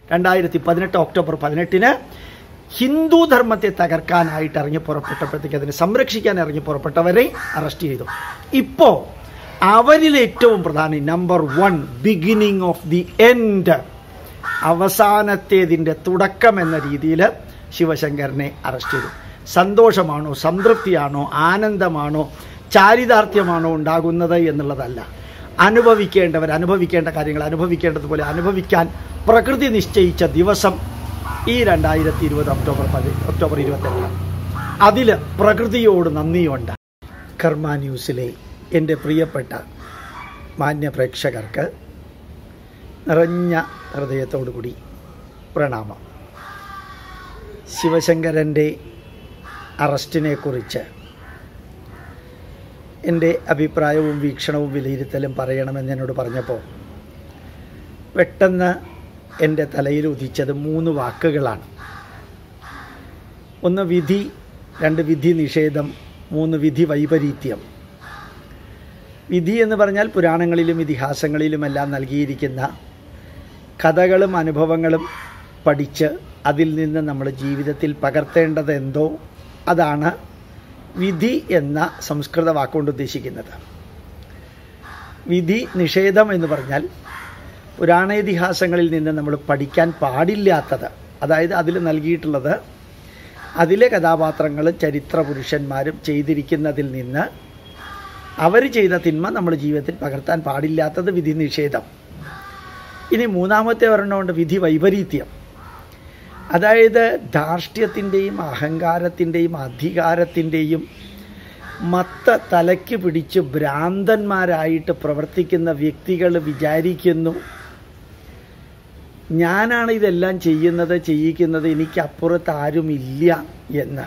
രണ്ടായിരത്തി പതിനെട്ട് ഒക്ടോബർ പതിനെട്ടിന് ഹിന്ദു ധർമ്മത്തെ തകർക്കാനായിട്ട് ഇറങ്ങി പുറപ്പെട്ടപ്പോഴത്തേക്ക് അതിനെ സംരക്ഷിക്കാൻ ഇറങ്ങി പുറപ്പെട്ടവരെ അറസ്റ്റ് ചെയ്തു ഇപ്പോൾ അവരിൽ ഏറ്റവും പ്രധാനം number one beginning of the end അവസാനത്തേതിൻ്റെ തുടക്കം എന്ന രീതിയിൽ ശിവശങ്കരനെ അറസ്റ്റ് ചെയ്തു സന്തോഷമാണോ സംതൃപ്തിയാണോ ആനന്ദമാണോ ചാരിതാർത്ഥ്യമാണോ ഉണ്ടാകുന്നത് എന്നുള്ളതല്ല അനുഭവിക്കേണ്ടവർ അനുഭവിക്കേണ്ട കാര്യങ്ങൾ അനുഭവിക്കേണ്ടതുപോലെ അനുഭവിക്കാൻ പ്രകൃതി നിശ്ചയിച്ച ദിവസം ഈ രണ്ടായിരത്തി ഇരുപത് ഒക്ടോബർ പതി ഒക്ടോബർ ഇരുപത്തെട്ട് അതിൽ പ്രകൃതിയോട് നന്ദിയുണ്ട് കർമ്മ ന്യൂസിലെ എൻ്റെ പ്രിയപ്പെട്ട മാന്യ പ്രേക്ഷകർക്ക് നിറഞ്ഞ ഹൃദയത്തോടു കൂടി പ്രണാമം ശിവശങ്കരൻ്റെ അറസ്റ്റിനെ കുറിച്ച് എൻ്റെ അഭിപ്രായവും വീക്ഷണവും വിലയിരുത്തലും പറയണമെന്ന് എന്നോട് പറഞ്ഞപ്പോൾ പെട്ടെന്ന് എൻ്റെ തലയിൽ ഉദിച്ചത് മൂന്ന് വാക്കുകളാണ് ഒന്ന് വിധി രണ്ട് വിധി നിഷേധം മൂന്ന് വിധി വൈപരീത്യം വിധി എന്ന് പറഞ്ഞാൽ പുരാണങ്ങളിലും ഇതിഹാസങ്ങളിലുമെല്ലാം നൽകിയിരിക്കുന്ന കഥകളും അനുഭവങ്ങളും പഠിച്ച് അതിൽ നിന്ന് നമ്മൾ ജീവിതത്തിൽ പകർത്തേണ്ടത് എന്തോ അതാണ് വിധി എന്ന സംസ്കൃത വാക്കുകൊണ്ട് ഉദ്ദേശിക്കുന്നത് വിധി നിഷേധം എന്ന് പറഞ്ഞാൽ പുരാണേതിഹാസങ്ങളിൽ നിന്ന് നമ്മൾ പഠിക്കാൻ പാടില്ലാത്തത് അതായത് അതിൽ നൽകിയിട്ടുള്ളത് അതിലെ കഥാപാത്രങ്ങളും ചരിത്ര പുരുഷന്മാരും ചെയ്തിരിക്കുന്നതിൽ നിന്ന് അവർ ചെയ്ത തിന്മ നമ്മൾ ജീവിതത്തിൽ പകർത്താൻ പാടില്ലാത്തത് വിധി നിഷേധം ഇനി മൂന്നാമത്തെ ഒരെണ്ണമുണ്ട് വിധി വൈപരീത്യം അതായത് ധാർഷ്ട്യത്തിൻ്റെയും അഹങ്കാരത്തിൻ്റെയും അധികാരത്തിൻ്റെയും മത്ത തലയ്ക്ക് പിടിച്ച് ഭ്രാന്തന്മാരായിട്ട് പ്രവർത്തിക്കുന്ന വ്യക്തികൾ വിചാരിക്കുന്നു ഞാനാണ് ഇതെല്ലാം ചെയ്യുന്നത് ചെയ്യിക്കുന്നത് എനിക്കപ്പുറത്ത് ആരുമില്ല എന്ന്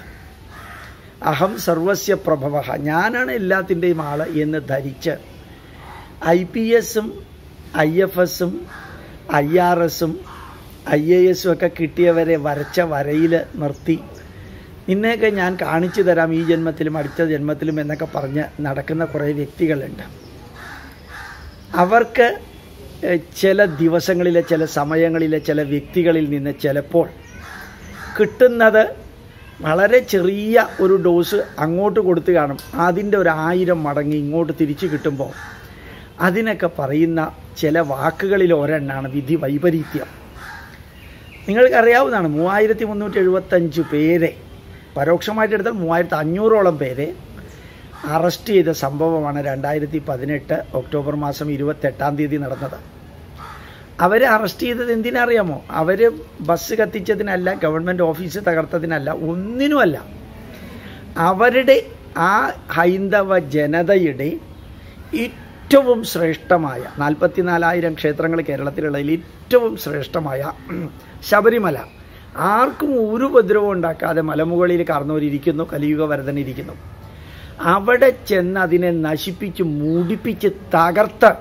അഹം സർവസ്യ പ്രഭവ ഞാനാണ് എല്ലാത്തിൻ്റെയും ആള് എന്ന് ധരിച്ച് ഐ പി എസും ഐ എഫ് എസും ഐ ആർ എസും ഐ എ എസും ഒക്കെ കിട്ടിയവരെ വരച്ച വരയിൽ നിർത്തി നിന്നെയൊക്കെ ഞാൻ കാണിച്ചു തരാം ഈ ജന്മത്തിലും അടുത്ത ജന്മത്തിലും എന്നൊക്കെ പറഞ്ഞ് നടക്കുന്ന കുറേ വ്യക്തികളുണ്ട് അവർക്ക് എഹ്, ചില ദിവസങ്ങളിലെ ചില സമയങ്ങളിലെ ചില വ്യക്തികളിൽ നിന്ന് ചിലപ്പോൾ കിട്ടുന്നത് വളരെ ചെറിയ ഒരു ഡോസ് അങ്ങോട്ട് കൊടുത്ത് കാണും അതിൻ്റെ ഒരു ആയിരം മടങ്ങ് ഇങ്ങോട്ട് തിരിച്ചു കിട്ടുമ്പോൾ അതിനൊക്കെ പറയുന്ന ചില വാക്കുകളിൽ ഒരെണ്ണാണ് വിധി വൈപരീത്യം നിങ്ങൾക്കറിയാവുന്നതാണ് മൂവായിരത്തി മുന്നൂറ്റി എഴുപത്തഞ്ച് പേരെ പരോക്ഷമായിട്ട് എടുത്താൽ മൂവായിരത്തി അഞ്ഞൂറോളം പേരെ അറസ്റ്റ് ചെയ്ത സംഭവമാണ് രണ്ടായിരത്തി പതിനെട്ട് ഒക്ടോബർ മാസം ഇരുപത്തെട്ടാം തീയതി നടന്നത് അവരെ അറസ്റ്റ് ചെയ്തത് എന്തിനറിയാമോ അവർ ബസ് കത്തിച്ചതിനല്ല ഗവൺമെൻറ് ഓഫീസ് തകർത്തതിനല്ല ഒന്നിനുമല്ല അവരുടെ ആ ഹൈന്ദവ ജനതയുടെ ഏറ്റവും ശ്രേഷ്ഠമായ നാൽപ്പത്തിനാലായിരം ക്ഷേത്രങ്ങൾ കേരളത്തിലുള്ളതിൽ ഏറ്റവും ശ്രേഷ്ഠമായ ശബരിമല ആർക്കും ഒരു ഉപദ്രവം ഉണ്ടാക്കാതെ മലമുകളിൽ കാർന്നവരിയ്ക്കുന്നു കലിയുഗ വരദൻ ഇരിക്കുന്നു അവിടെ ചെന്ന് അതിനെ നശിപ്പിച്ച് മൂടിപ്പിച്ച് തകർത്ത്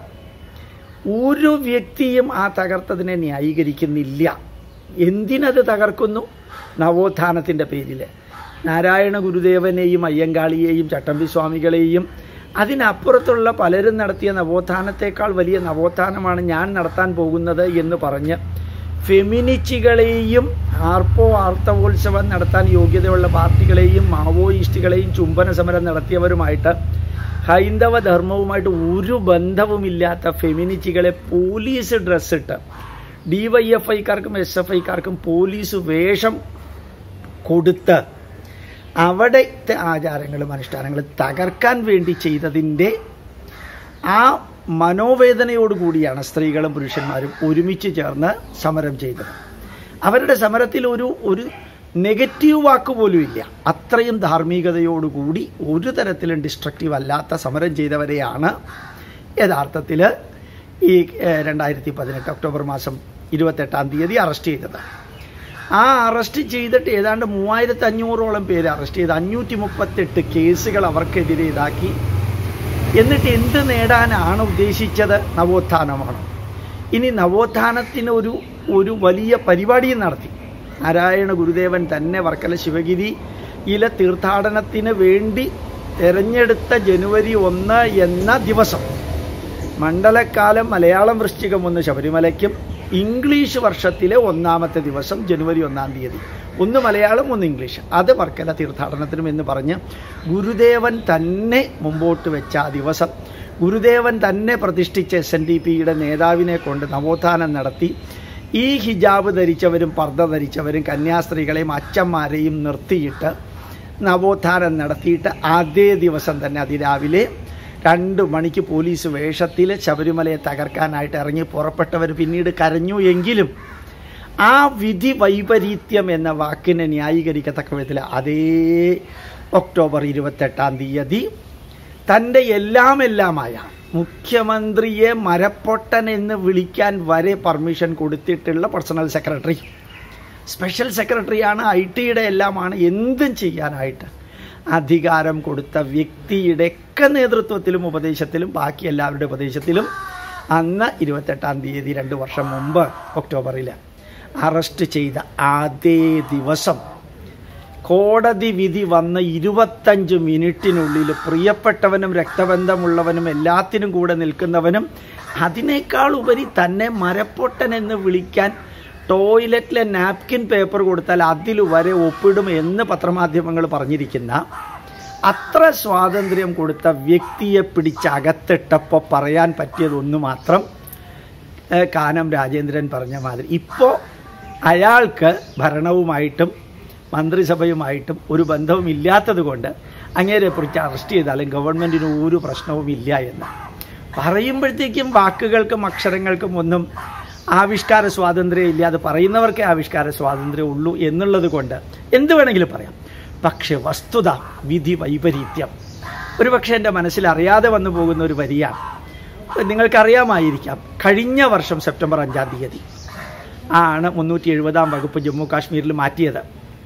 ഒരു വ്യക്തിയും ആ തകർത്തതിനെ ന്യായീകരിക്കുന്നില്ല എന്തിനത് തകർക്കുന്നു നവോത്ഥാനത്തിൻ്റെ പേരിൽ നാരായണ ഗുരുദേവനെയും അയ്യങ്കാളിയെയും ചട്ടമ്പി സ്വാമികളെയും അതിനപ്പുറത്തുള്ള പലരും നടത്തിയ നവോത്ഥാനത്തെക്കാൾ വലിയ നവോത്ഥാനമാണ് ഞാൻ നടത്താൻ പോകുന്നത് എന്ന് പറഞ്ഞ് ഫെമിനിസ്റ്റുകളെയും ആർപ്പോ ആർത്തവോത്സവം നടത്താൻ യോഗ്യതയുള്ള പാർട്ടികളെയും മാവോയിസ്റ്റുകളെയും ചുംബന സമരം നടത്തിയവരുമായിട്ട് ഹൈന്ദവ ധർമ്മവുമായിട്ട് ഒരു ബന്ധവുമില്ലാത്ത ഫെമിനിസ്റ്റുകളെ പോലീസ് ഡ്രസ്സിട്ട് ഡി വൈ എഫ് ഐക്കാർക്കും എസ് എഫ് ഐക്കാർക്കും പോലീസ് വേഷം കൊടുത്ത് അവിടുത്തെ ആചാരങ്ങളും അനുഷ്ഠാനങ്ങളും തകർക്കാൻ വേണ്ടി ചെയ്തതിൻ്റെ ആ മനോവേദനയോടുകൂടിയാണ് സ്ത്രീകളും പുരുഷന്മാരും ഒരുമിച്ച് ചേർന്ന് സമരം ചെയ്തത് അവരുടെ സമരത്തിൽ ഒരു ഒരു നെഗറ്റീവ് വാക്ക് പോലും ഇല്ല അത്രയും ധാർമ്മികതയോടുകൂടി ഒരു തരത്തിലും ഡിസ്ട്രക്റ്റീവ് അല്ലാത്ത സമരം ചെയ്തവരെയാണ് യഥാർത്ഥത്തിൽ ഈ രണ്ടായിരത്തി പതിനെട്ട് ഒക്ടോബർ മാസം ഇരുപത്തെട്ടാം തീയതി അറസ്റ്റ് ചെയ്തത് ആ അറസ്റ്റ് ചെയ്തിട്ട് ഏതാണ്ട് മൂവായിരത്തി അഞ്ഞൂറോളം പേര് അറസ്റ്റ് ചെയ്ത് അഞ്ഞൂറ്റി മുപ്പത്തെട്ട് കേസുകൾ അവർക്കെതിരെ ഇതാക്കി എന്നിട്ട് എന്ത് നേടാനാണ് ഉദ്ദേശിച്ചത് നവോത്ഥാനമാണ് ഇനി നവോത്ഥാനത്തിന് ഒരു ഒരു വലിയ പരിപാടിയും നടത്തി നാരായണ ഗുരുദേവൻ തന്നെ വർക്കല ശിവഗിരിയിലെ തീർത്ഥാടനത്തിന് വേണ്ടി തെരഞ്ഞെടുത്ത ജനുവരി ഒന്ന് എന്ന ദിവസം മണ്ഡലക്കാലം മലയാളം വൃശ്ചികം ഒന്ന് ശബരിമലയ്ക്കും ഇംഗ്ലീഷ് വർഷത്തിലെ ഒന്നാമത്തെ ദിവസം ജനുവരി ഒന്നാം തീയതി ഒന്ന് മലയാളം ഒന്ന് ഇംഗ്ലീഷ് അത് വർക്കല തീർത്ഥാടനത്തിനും എന്ന് പറഞ്ഞ് ഗുരുദേവൻ തന്നെ മുമ്പോട്ട് വെച്ച ആ ദിവസം ഗുരുദേവൻ തന്നെ പ്രതിഷ്ഠിച്ച എസ് എൻ ഡി പിയുടെ നേതാവിനെ കൊണ്ട് നവോത്ഥാനം നടത്തി ഈ ഹിജാബ് ധരിച്ചവരും പർദ്ദ ധരിച്ചവരും കന്യാസ്ത്രീകളെയും അച്ഛന്മാരെയും നിർത്തിയിട്ട് നവോത്ഥാനം നടത്തിയിട്ട് അതേ ദിവസം തന്നെ അതിരാവിലെ രണ്ട് മണിക്ക് പോലീസ് വേഷത്തിൽ ശബരിമലയെ തകർക്കാനായിട്ട് ഇറങ്ങി പുറപ്പെട്ടവർ പിന്നീട് കരഞ്ഞു എങ്കിലും ആ വിധി വൈപരീത്യം എന്ന വാക്കിനെ ന്യായീകരിക്കത്തക്ക വിധത്തിൽ അതേ ഒക്ടോബർ ഇരുപത്തെട്ടാം തീയതി തൻ്റെ എല്ലാം എല്ലാമായ മുഖ്യമന്ത്രിയെ മരപ്പൊട്ടൻ എന്ന് വിളിക്കാൻ വരെ പെർമിഷൻ കൊടുത്തിട്ടുള്ള പേഴ്സണൽ സെക്രട്ടറി സ്പെഷ്യൽ സെക്രട്ടറിയാണ് ഐ ടിയുടെ എല്ലാമാണ് എന്തും ചെയ്യാനായിട്ട് അധികാരം കൊടുത്ത വ്യക്തിയുടെ ഒക്കെ നേതൃത്വത്തിലും ഉപദേശത്തിലും ബാക്കി എല്ലാവരുടെ ഉപദേശത്തിലും അന്ന് ഇരുപത്തെട്ടാം തീയതി രണ്ട് വർഷം മുമ്പ് ഒക്ടോബറിൽ അറസ്റ്റ് ചെയ്ത അതേ ദിവസം കോടതി വിധി വന്ന ഇരുപത്തഞ്ച് മിനിറ്റിനുള്ളിൽ പ്രിയപ്പെട്ടവനും രക്തബന്ധമുള്ളവനും എല്ലാത്തിനും കൂടെ നിൽക്കുന്നവനും അതിനേക്കാൾ ഉപരി തന്നെ മരപ്പൊട്ടൻ എന്ന് വിളിക്കാൻ ടോയ്ലറ്റിലെ നാപ്കിൻ പേപ്പർ കൊടുത്താൽ അതിൽ വരെ ഒപ്പിടും എന്ന് പത്രമാധ്യമങ്ങൾ പറഞ്ഞിരിക്കുന്ന അത്ര സ്വാതന്ത്ര്യം കൊടുത്ത വ്യക്തിയെ പിടിച്ച് അകത്തിട്ടപ്പോൾ പറയാൻ പറ്റിയതൊന്നു മാത്രം ഏഹ്, കാനം രാജേന്ദ്രൻ പറഞ്ഞ മാതിരി ഇപ്പോൾ അയാൾക്ക് ഭരണവുമായിട്ടും മന്ത്രിസഭയുമായിട്ടും ഒരു ബന്ധവും ഇല്ലാത്തത് കൊണ്ട് അങ്ങേരെ കുറിച്ച് അറസ്റ്റ് ചെയ്താലും ഗവൺമെൻറ്റിന് ഒരു പ്രശ്നവും ഇല്ല എന്ന് പറയുമ്പോഴത്തേക്കും വാക്കുകൾക്കും അക്ഷരങ്ങൾക്കും ഒന്നും ആവിഷ്കാര സ്വാതന്ത്ര്യം ഇല്ല അത് പറയുന്നവർക്കേ ആവിഷ്കാര സ്വാതന്ത്ര്യം ഉള്ളൂ എന്നുള്ളത് കൊണ്ട് എന്ത് വേണമെങ്കിലും പറയാം പക്ഷെ വസ്തുത വിധി വൈപരീത്യം ഒരുപക്ഷെ എൻ്റെ മനസ്സിൽ അറിയാതെ വന്നു പോകുന്ന ഒരു വരിയാണ് നിങ്ങൾക്കറിയാമായിരിക്കാം കഴിഞ്ഞ വർഷം സെപ്റ്റംബർ അഞ്ചാം തീയതി ആണ് മുന്നൂറ്റി എഴുപതാം വകുപ്പ് ജമ്മു കാശ്മീരിൽ മാറ്റിയത്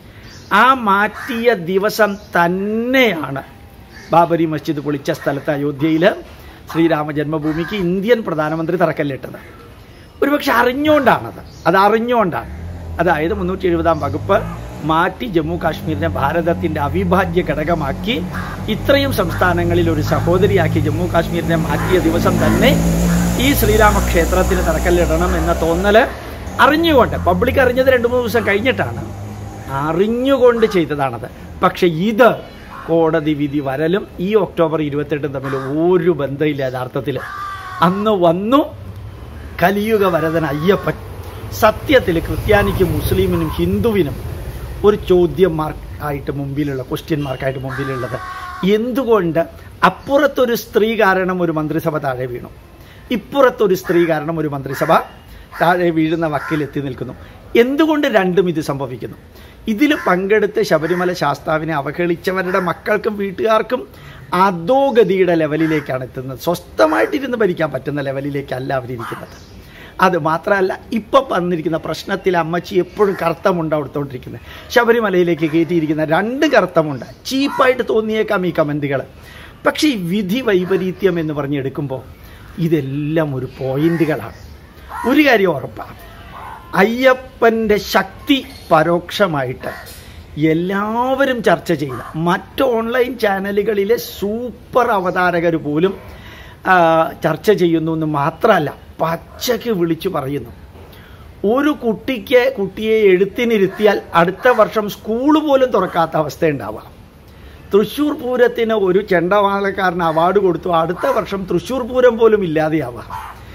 ആ മാറ്റിയ ദിവസം തന്നെയാണ് ബാബരി മസ്ജിദ് പൊളിച്ച സ്ഥലത്ത് അയോധ്യയിൽ ശ്രീരാമ ജന്മഭൂമിക്ക് ഇന്ത്യൻ പ്രധാനമന്ത്രി തറക്കല്ലിട്ടത് ഒരുപക്ഷെ അറിഞ്ഞുകൊണ്ടാണത് അത് അറിഞ്ഞുകൊണ്ടാണ് അതായത് മുന്നൂറ്റി എഴുപതാം വകുപ്പ് മാറ്റി ജമ്മു കാശ്മീരിനെ ഭാരതത്തിൻ്റെ അവിഭാജ്യ ഘടകമാക്കി ഇത്രയും സംസ്ഥാനങ്ങളിൽ ഒരു സഹോദരിയാക്കി ജമ്മു കാശ്മീരിനെ മാറ്റിയ ദിവസം തന്നെ ഈ ശ്രീരാമ ക്ഷേത്രത്തിന് തറക്കല്ലിടണം എന്ന തോന്നൽ അറിഞ്ഞുകൊണ്ട് പബ്ലിക് അറിഞ്ഞത് രണ്ട് മൂന്ന് ദിവസം കഴിഞ്ഞിട്ടാണ് അറിഞ്ഞുകൊണ്ട് ചെയ്തതാണത് പക്ഷെ ഇത് കോടതി വിധി വരലും ഈ ഒക്ടോബർ ഇരുപത്തെട്ടും തമ്മിൽ ഒരു ബന്ധമില്ല യഥാർത്ഥത്തിൽ അന്ന് വന്നു കലിയുഗ വരദൻ അയ്യപ്പൻ സത്യത്തിൽ ക്രിസ്ത്യാനിക്കും മുസ്ലിമിനും ഹിന്ദുവിനും ഒരു ചോദ്യം മാർക്ക് ആയിട്ട് മുമ്പിലുള്ള ക്വസ്റ്റ്യൻ മാർക്കായിട്ട് മുമ്പിലുള്ളത് എന്തുകൊണ്ട് അപ്പുറത്തൊരു സ്ത്രീ കാരണം ഒരു മന്ത്രിസഭ താഴെ വീണു ഇപ്പുറത്തൊരു സ്ത്രീ കാരണം ഒരു മന്ത്രിസഭ താഴെ വീഴുന്ന വക്കിലെത്തി നിൽക്കുന്നു എന്തുകൊണ്ട് രണ്ടും ഇത് സംഭവിക്കുന്നു ഇതിൽ പങ്കെടുത്ത് ശബരിമല ശാസ്താവിനെ അവഹേളിച്ചവരുടെ മക്കൾക്കും വീട്ടുകാർക്കും അധോഗതിയുടെ ലെവലിലേക്കാണ് എത്തുന്നത് സ്വസ്ഥമായിട്ടിരുന്ന് ഭരിക്കാൻ പറ്റുന്ന ലെവലിലേക്കല്ല അവരിയ്ക്കുന്നത് അത് മാത്രമല്ല ഇപ്പം വന്നിരിക്കുന്ന പ്രശ്നത്തിൽ അമ്മച്ചി എപ്പോഴും കറുത്തമുണ്ട് കൊടുത്തോണ്ടിരിക്കുന്നത് ശബരിമലയിലേക്ക് കയറ്റിയിരിക്കുന്ന രണ്ട് കറുത്തമുണ്ട് ചീപ്പായിട്ട് തോന്നിയേക്കാം ഈ കമൻറ്റുകൾ പക്ഷേ ഈ വിധി വൈപരീത്യം എന്ന് പറഞ്ഞെടുക്കുമ്പോൾ ഇതെല്ലാം ഒരു പോയിന്റുകളാണ് ഒരു കാര്യം ഉറപ്പാണ് അയ്യപ്പൻ്റെ ശക്തി പരോക്ഷമായിട്ട് എല്ലാവരും ചർച്ച ചെയ്ത മറ്റ് ഓൺലൈൻ ചാനലുകളിലെ സൂപ്പർ അവതാരകർ പോലും ആ, ചർച്ച ചെയ്യുന്നു എന്ന് മാത്രമല്ല പച്ചയ്ക്ക് വിളിച്ചു പറയുന്നു ഒരു കുട്ടിക്ക് കുട്ടിയെ എഴുത്തിനിരുത്തിയാൽ അടുത്ത വർഷം സ്കൂൾ പോലും തുറക്കാത്ത അവസ്ഥ ഉണ്ടാവാം തൃശ്ശൂർ പൂരത്തിന് ഒരു ചെണ്ടവാളക്കാരന് അവാർഡ് കൊടുത്തു അടുത്ത വർഷം തൃശ്ശൂർ പൂരം പോലും ഇല്ലാതെയാവാം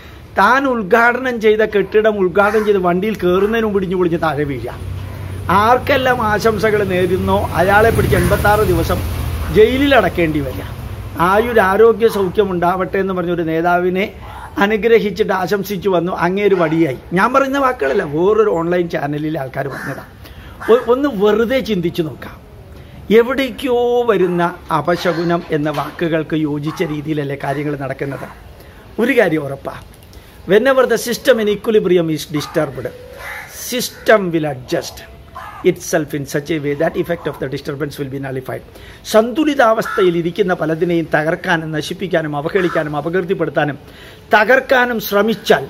താൻ ഉദ്ഘാടനം ചെയ്ത കെട്ടിടം ഉദ്ഘാടനം ചെയ്ത് വണ്ടിയിൽ കയറുന്നതിനും പിടിഞ്ഞു പിടിഞ്ഞ് താഴെ വീഴുക ആർക്കെല്ലാം ആശംസകൾ നേരുന്നോ അയാളെ പിടിച്ച് എൺപത്താറ് ദിവസം ജയിലിൽ അടക്കേണ്ടി വരിക ആയുരാരോഗ്യ സൗഖ്യം ഉണ്ടാവട്ടെ എന്ന് പറഞ്ഞൊരു നേതാവിനെ അനുഗ്രഹിച്ചിട്ട് ആശംസിച്ചു വന്നു അങ്ങേര് വടിയായി ഞാൻ പറയുന്ന വാക്കുകളല്ല വേറൊരു ഓൺലൈൻ ചാനലിലെ ആൾക്കാർ പറഞ്ഞതാണ് ഒ- ഒന്ന് വെറുതെ ചിന്തിച്ചു നോക്കാം എവിടേക്കോ വരുന്ന അപശകുനം എന്ന വാക്കുകൾക്ക് യോജിച്ച രീതിയിലല്ലേ കാര്യങ്ങൾ നടക്കുന്നത് ഒരു കാര്യം ഉറപ്പാണ് whenever the system in equilibrium is disturbed system will adjust itself in such a way that effect of the disturbance will be nullified സന്തുലിതാവസ്ഥയിൽ ഇരിക്കുന്ന പലതിനെയും തകർക്കാനും നശിപ്പിക്കാനും അവഹേളിക്കാനും അപകീർത്തിപ്പെടുത്താനും തകർക്കാനും ശ്രമിച്ചാൽ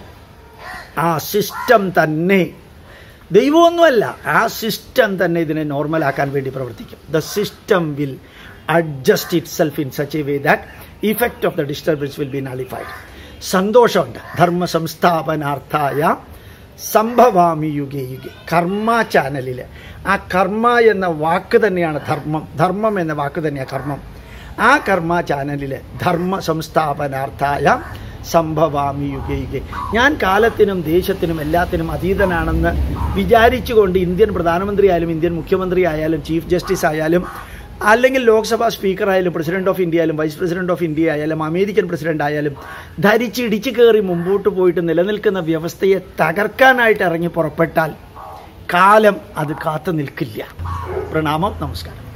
ആ സിസ്റ്റം തന്നെ ദൈവമൊന്നുമല്ല ആ സിസ്റ്റം തന്നെ ഇതിനെ നോർമലാക്കാൻ വേണ്ടി പ്രവർത്തിക്കും the system will adjust itself in such a way that effect of the disturbance will be nullified സന്തോഷമുണ്ട് ധർമ്മ സംസ്ഥാപനാർത്ഥായ സംഭവാമി യുഗേ യുഗേ കർമ്മ ചാനലിൽ ആ കർമ്മ എന്ന വാക്ക് തന്നെയാണ് ധർമ്മം ധർമ്മം എന്ന വാക്ക് തന്നെയാണ് കർമ്മം ആ കർമ്മ ചാനലിൽ ധർമ്മ സംസ്ഥാപനാർത്ഥായ സംഭവാമി യുഗേ യുഗേ ഞാൻ കാലത്തിനും ദേശത്തിനും എല്ലാത്തിനും അതീതനാണെന്ന് വിചാരിച്ചുകൊണ്ട് ഇന്ത്യൻ പ്രധാനമന്ത്രി ആയാലും ഇന്ത്യൻ മുഖ്യമന്ത്രി ആയാലും ചീഫ് ജസ്റ്റിസ് ആയാലും അല്ലെങ്കിൽ ലോക്സഭാ സ്പീക്കർ ആയാലും പ്രസിഡന്റ് ഓഫ് ഇന്ത്യ ആയാലും വൈസ് പ്രസിഡന്റ് ഓഫ് ഇന്ത്യ ആയാലും അമേരിക്കൻ പ്രസിഡന്റ് ആയാലും ധരിച്ച് ഇടിച്ചു കയറി മുമ്പോട്ട് പോയിട്ട് നിലനിൽക്കുന്ന വ്യവസ്ഥയെ തകർക്കാനായിട്ട് ഇറങ്ങി പുറപ്പെട്ടാൽ കാലം അത് കാത്തു നിൽക്കില്ല പ്രണാമം നമസ്കാരം